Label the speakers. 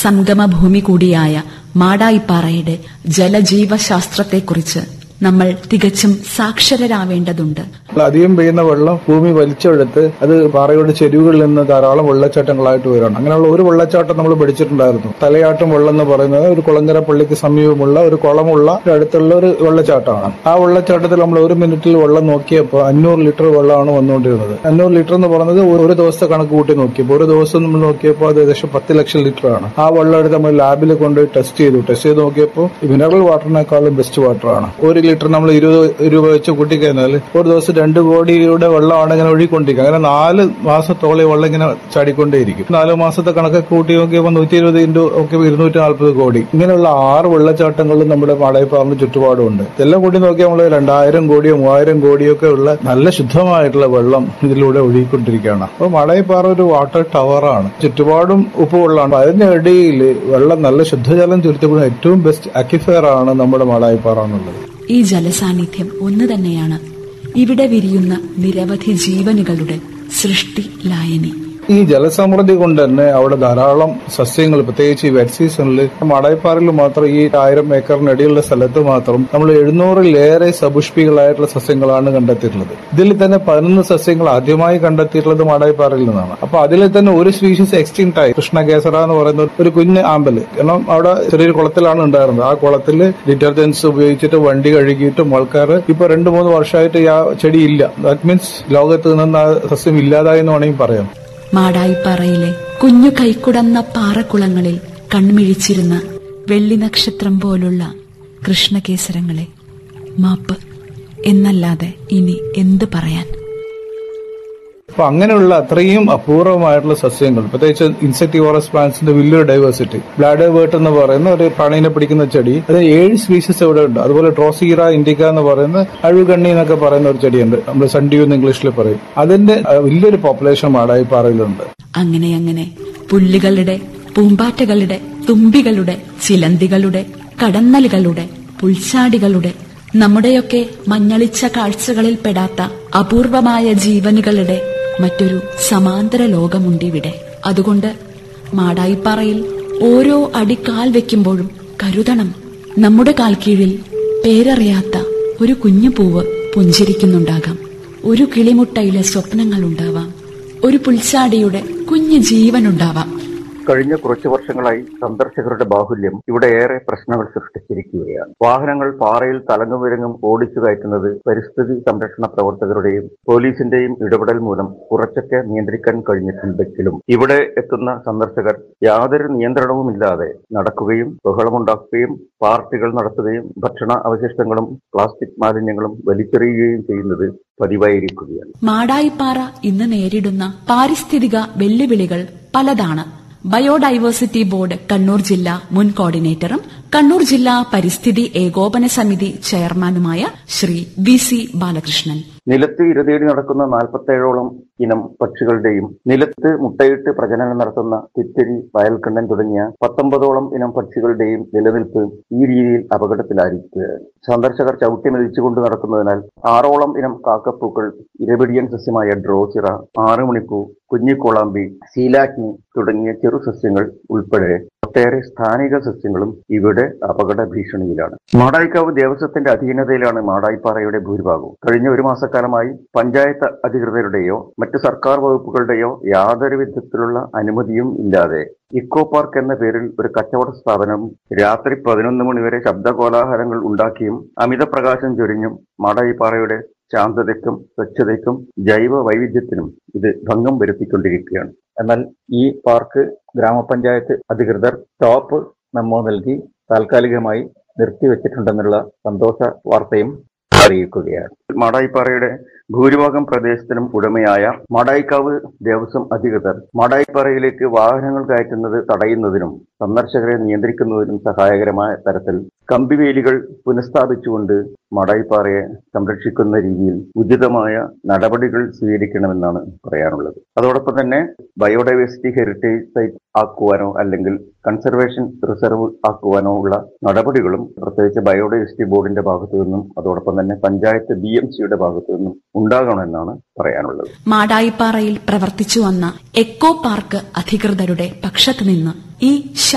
Speaker 1: സംഗമഭൂമി കൂടിയായ മാടായിപ്പാറയുടെ ജലജീവശാസ്ത്രത്തെക്കുറിച്ച് നമ്മൾ തികച്ചും സാക്ഷരരാവേണ്ടതുണ്ട്
Speaker 2: അധികം പെയ്യുന്ന വെള്ളം ഭൂമി വലിച്ചെടുത്ത് അത് പാറയുടെ ചെരുവുകളിൽ നിന്ന് ധാരാളം വെള്ളച്ചാട്ടങ്ങളായിട്ട് വരികയാണ് അങ്ങനെയുള്ള ഒരു വെള്ളച്ചാട്ടം നമ്മൾ പഠിച്ചിട്ടുണ്ടായിരുന്നു തലയാട്ടം വെള്ളം എന്ന് പറയുന്നത് ഒരു കുളങ്ങര പള്ളിക്ക് സമീപമുള്ള ഒരു കുളമുള്ള ഒരു അടുത്തുള്ള ഒരു വെള്ളച്ചാട്ടമാണ് ആ വെള്ളച്ചാട്ടത്തിൽ നമ്മൾ ഒരു മിനിറ്റിൽ വെള്ളം നോക്കിയപ്പോൾ അഞ്ഞൂറ് ലിറ്റർ വെള്ളമാണ് വന്നുകൊണ്ടിരുന്നത് അഞ്ഞൂറ് ലിറ്റർ എന്ന് പറയുന്നത് ഒരു ദിവസത്തെ കണക്ക് കൂട്ടി നോക്കിയപ്പോൾ ഒരു ദിവസം നമ്മൾ നോക്കിയപ്പോൾ അത് ഏകദേശം പത്ത് ലക്ഷം ലിറ്റർ ആണ് ആ വെള്ളം എടുത്ത് നമ്മൾ ലാബിൽ കൊണ്ടുപോയി ടെസ്റ്റ് ചെയ്തു ടെസ്റ്റ് ചെയ്ത് നോക്കിയപ്പോൾ മിനറൽ വാട്ടറിനേക്കാളും ബെസ്റ്റ് വാട്ടറാണ് ഒരു ലിറ്റർ നമ്മൾ ഇരുപത് രൂപ വെച്ച് കൂട്ടിക്കഴിഞ്ഞാൽ ഒരു ദിവസം രണ്ട് കോടിയുടെ വെള്ളമാണ് ഇങ്ങനെ ഒഴുകിക്കൊണ്ടിരിക്കുക അങ്ങനെ നാല് മാസത്തോളം ഈ വെള്ളം ഇങ്ങനെ ചാടിക്കൊണ്ടേയിരിക്കും നാല് മാസത്തെ കണക്ക് കൂട്ടി നോക്കിയപ്പോൾ നൂറ്റി ഇരുപത് ഇൻറ്റു ഒക്കെ ഇരുന്നൂറ്റി നാൽപ്പത് കോടി ഇങ്ങനെയുള്ള ആറ് വെള്ളച്ചാട്ടങ്ങളും നമ്മുടെ മാടായിപ്പാറിന് ചുറ്റുപാടുമുണ്ട് ഇതെല്ലാം കൂടി നോക്കിയാൽ നമ്മൾ രണ്ടായിരം കോടിയോ മൂവായിരം കോടിയോ ഒക്കെ ഉള്ള നല്ല ശുദ്ധമായിട്ടുള്ള വെള്ളം ഇതിലൂടെ ഒഴുകിക്കൊണ്ടിരിക്കുകയാണ് അപ്പോൾ മാടായിപ്പാറ ഒരു വാട്ടർ ടവറാണ് ചുറ്റുപാടും ഉപ്പ് വെള്ളമാണ് അതിന്റെ ഇടയിൽ വെള്ളം നല്ല ശുദ്ധജലം ചുരുത്തപ്പെടുന്ന ഏറ്റവും ബെസ്റ്റ് അക്വിഫയർ ആണ് നമ്മുടെ മാടായിപ്പാറ എന്നുള്ളത്
Speaker 1: ഈ ജലസാന്നിധ്യം ഒന്ന് തന്നെയാണ് ഇവിടെ വിരിയുന്ന നിരവധി ജീവനുകളുടെ സൃഷ്ടി ലായനി
Speaker 2: ഈ ജലസമൃദ്ധി കൊണ്ട് തന്നെ അവിടെ ധാരാളം സസ്യങ്ങൾ പ്രത്യേകിച്ച് ഈ വെറ്റ് സീസണിൽ മടയപ്പാറയിൽ മാത്രം ഈ ആയിരം ഏക്കറിനടിയുള്ള സ്ഥലത്ത് മാത്രം നമ്മൾ എഴുന്നൂറിലേറെ സപുഷ്പികളായിട്ടുള്ള സസ്യങ്ങളാണ് കണ്ടെത്തിയിട്ടുള്ളത് ഇതിൽ തന്നെ പതിനൊന്ന് സസ്യങ്ങൾ ആദ്യമായി കണ്ടെത്തിയിട്ടുള്ളത് മാടായിപ്പാറയിൽ നിന്നാണ് അപ്പൊ അതിൽ തന്നെ ഒരു സ്പീഷീസ് എക്സ്റ്റിങ്റ്റ് ആയി കൃഷ്ണകേസര എന്ന് പറയുന്ന ഒരു കുഞ്ഞ് ആമ്പല് കാരണം അവിടെ ചെറിയൊരു കുളത്തിലാണ് ഉണ്ടായിരുന്നത് ആ കുളത്തിൽ ഡിറ്റർജൻസ് ഉപയോഗിച്ചിട്ട് വണ്ടി കഴുകിയിട്ടും ആൾക്കാർ ഇപ്പൊ രണ്ട് മൂന്ന് വർഷമായിട്ട് ആ ചെടി ഇല്ല ദാറ്റ് മീൻസ് ലോകത്ത് നിന്ന് ആ സസ്യം ഇല്ലാതായി എന്ന് വേണമെങ്കിൽ പറയാം
Speaker 1: മാടായിപ്പാറയിലെ കുഞ്ഞു കൈക്കുടന്ന പാറക്കുളങ്ങളിൽ കൺമിഴിച്ചിരുന്ന വെള്ളി നക്ഷത്രം പോലുള്ള കൃഷ്ണകേസരങ്ങളെ മാപ്പ് എന്നല്ലാതെ ഇനി എന്ത് പറയാൻ
Speaker 2: അപ്പൊ അങ്ങനെയുള്ള അത്രയും അപൂർവമായിട്ടുള്ള സസ്യങ്ങൾ പ്രത്യേകിച്ച് ഇൻസെക്ടിവോറസ് പ്ലാന്റ്സിന്റെ വലിയൊരു ഡൈവേഴ്സിറ്റി ബ്ലാഡ് വേർട്ട് എന്ന് പറയുന്ന ഒരു പ്രാണീനെ പിടിക്കുന്ന ചെടി അത് ഏഴ് സ്പീഷീസ് ഇവിടെ ഉണ്ട് അതുപോലെ ട്രോസീറ ഇൻഡിക്ക എന്ന് പറയുന്ന അഴുകണ്ണി എന്നൊക്കെ പറയുന്ന ഒരു ചെടിയുണ്ട് നമ്മൾ സൺഡ്യൂ എന്ന് ഇംഗ്ലീഷിൽ പറയും അതിന്റെ അഹ്, വലിയൊരു പോപ്പുലേഷൻ മാടായിപ്പാറയിലുണ്ട്
Speaker 1: അങ്ങനെ അങ്ങനെ പുല്ലുകളുടെ പൂമ്പാറ്റകളുടെ തുമ്പികളുടെ ചിലന്തികളുടെ കടന്നലുകളുടെ പുൽച്ചാടികളുടെ നമ്മുടെയൊക്കെ മഞ്ഞളിച്ച കാഴ്ചകളിൽ പെടാത്ത അപൂർവമായ ജീവനുകളുടെ മറ്റൊരു സമാന്തര ലോകമുണ്ടിവിടെ അതുകൊണ്ട് മാടായിപ്പാറയിൽ ഓരോ അടി കാൽ വെക്കുമ്പോഴും കരുതണം നമ്മുടെ കാൽ കീഴിൽ പേരറിയാത്ത ഒരു കുഞ്ഞു പൂവ് പുഞ്ചിരിക്കുന്നുണ്ടാകാം ഒരു കിളിമുട്ടയിലെ സ്വപ്നങ്ങളുണ്ടാവാം ഒരു പുൽച്ചാടിയുടെ കുഞ്ഞു ജീവനുണ്ടാവാം
Speaker 3: കഴിഞ്ഞ കുറച്ചു വർഷങ്ങളായി സന്ദർശകരുടെ ബാഹുല്യം ഇവിടെ ഏറെ പ്രശ്നങ്ങൾ സൃഷ്ടിച്ചിരിക്കുകയാണ് വാഹനങ്ങൾ പാറയിൽ തലങ്ങും വിലങ്ങും ഓടിച്ചു കയറ്റുന്നത് പരിസ്ഥിതി സംരക്ഷണ പ്രവർത്തകരുടെയും പോലീസിന്റെയും ഇടപെടൽ മൂലം കുറച്ചൊക്കെ നിയന്ത്രിക്കാൻ കഴിഞ്ഞിട്ടുണ്ടെങ്കിലും ഇവിടെ എത്തുന്ന സന്ദർശകർ യാതൊരു നിയന്ത്രണവുമില്ലാതെ നടക്കുകയും ബഹളമുണ്ടാക്കുകയും പാർട്ടികൾ നടത്തുകയും ഭക്ഷണ അവശിഷ്ടങ്ങളും പ്ലാസ്റ്റിക് മാലിന്യങ്ങളും വലിച്ചെറിയുകയും ചെയ്യുന്നത് പതിവായിരിക്കുകയാണ്
Speaker 1: മാടായിപ്പാറ ഇന്ന് നേരിടുന്ന പാരിസ്ഥിതിക വെല്ലുവിളികൾ പലതാണ് ബയോഡൈവേഴ്സിറ്റി ബോർഡ് കണ്ണൂർ ജില്ലാ മുൻ കോർഡിനേറ്ററും കണ്ണൂർ ജില്ലാ പരിസ്ഥിതി ഏകോപന സമിതി ചെയർമാനുമായ ശ്രീ വി സി ബാലകൃഷ്ണൻ
Speaker 3: നിലത്ത് ഇരതേടി നടക്കുന്ന നാൽപ്പത്തേഴോളം ഇനം പക്ഷികളുടെയും നിലത്ത് മുട്ടയിട്ട് പ്രജനനം നടത്തുന്ന തിത്തിരി വയൽക്കണ്ണൻ തുടങ്ങിയ പത്തൊമ്പതോളം ഇനം പക്ഷികളുടെയും നിലനിൽപ്പ് ഈ രീതിയിൽ അപകടത്തിലായിരിക്കുകയാണ് സന്ദർശകർ ചവിട്ടി മെതിച്ചുകൊണ്ട് നടക്കുന്നതിനാൽ ആറോളം ഇനം കാക്കപ്പൂക്കൾ ഇരപിടിയൻ സസ്യമായ ഡ്രോസിറ ആറുമണിപ്പൂ കുഞ്ഞിക്കോളാമ്പി സീലാഗ്നി തുടങ്ങിയ ചെറു സസ്യങ്ങൾ ഉൾപ്പെടെ ഒട്ടേറെ സ്ഥാനിക സസ്യങ്ങളും ഇവിടെ അപകട ഭീഷണിയിലാണ് മാടായിക്കാവ് ദേവസ്വത്തിന്റെ അധീനതയിലാണ് മാടായിപ്പാറയുടെ ഭൂരിഭാഗവും കഴിഞ്ഞ ഒരു മാസക്കാലമായി പഞ്ചായത്ത് അധികൃതരുടെയോ മറ്റ് സർക്കാർ വകുപ്പുകളുടെയോ യാതൊരു വിധത്തിലുള്ള അനുമതിയും ഇല്ലാതെ ഇക്കോ പാർക്ക് എന്ന പേരിൽ ഒരു കച്ചവട സ്ഥാപനം രാത്രി പതിനൊന്ന് മണിവരെ ശബ്ദകോലാഹലങ്ങൾ ഉണ്ടാക്കിയും അമിത പ്രകാശം ചൊരിഞ്ഞും മാടായിപ്പാറയുടെ ശാന്തതയ്ക്കും സ്വച്ഛതയ്ക്കും ജൈവ വൈവിധ്യത്തിനും ഇത് ഭംഗം വരുത്തിക്കൊണ്ടിരിക്കുകയാണ് എന്നാൽ ഈ പാർക്ക് ഗ്രാമപഞ്ചായത്ത് അധികൃതർ ടോപ്പ് മെമ്മോ നൽകി താൽക്കാലികമായി നിർത്തിവെച്ചിട്ടുണ്ടെന്നുള്ള സന്തോഷ വാർത്തയും അറിയിക്കുകയാണ് മാടായിപ്പാറയുടെ ഭൂരിഭാഗം പ്രദേശത്തിനും ഉടമയായ മാടായിക്കാവ് ദേവസ്വം അധികൃതർ മാടായിപ്പാറയിലേക്ക് വാഹനങ്ങൾ കയറ്റുന്നത് തടയുന്നതിനും സന്ദർശകരെ നിയന്ത്രിക്കുന്നതിനും സഹായകരമായ തരത്തിൽ കമ്പിവേലികൾ പുനഃസ്ഥാപിച്ചുകൊണ്ട് മാടായിപ്പാറയെ സംരക്ഷിക്കുന്ന രീതിയിൽ ഉചിതമായ നടപടികൾ സ്വീകരിക്കണമെന്നാണ് പറയാനുള്ളത് അതോടൊപ്പം തന്നെ ബയോഡൈവേഴ്സിറ്റി ഹെറിറ്റേജ് സൈറ്റ് ആക്കുവാനോ അല്ലെങ്കിൽ കൺസർവേഷൻ റിസർവ് ആക്കുവാനോ ഉള്ള നടപടികളും പ്രത്യേകിച്ച് ബയോഡൈവേഴ്സിറ്റി ബോർഡിന്റെ ഭാഗത്തു നിന്നും അതോടൊപ്പം തന്നെ പഞ്ചായത്ത് ബി എം സിയുടെ ഭാഗത്തു നിന്നും ഉണ്ടാകണമെന്നാണ് പറയാനുള്ളത്
Speaker 1: മാടായിപ്പാറയിൽ പ്രവർത്തിച്ചു വന്ന എക്കോ പാർക്ക് അധികൃതരുടെ പക്ഷത്തുനിന്ന് ഈ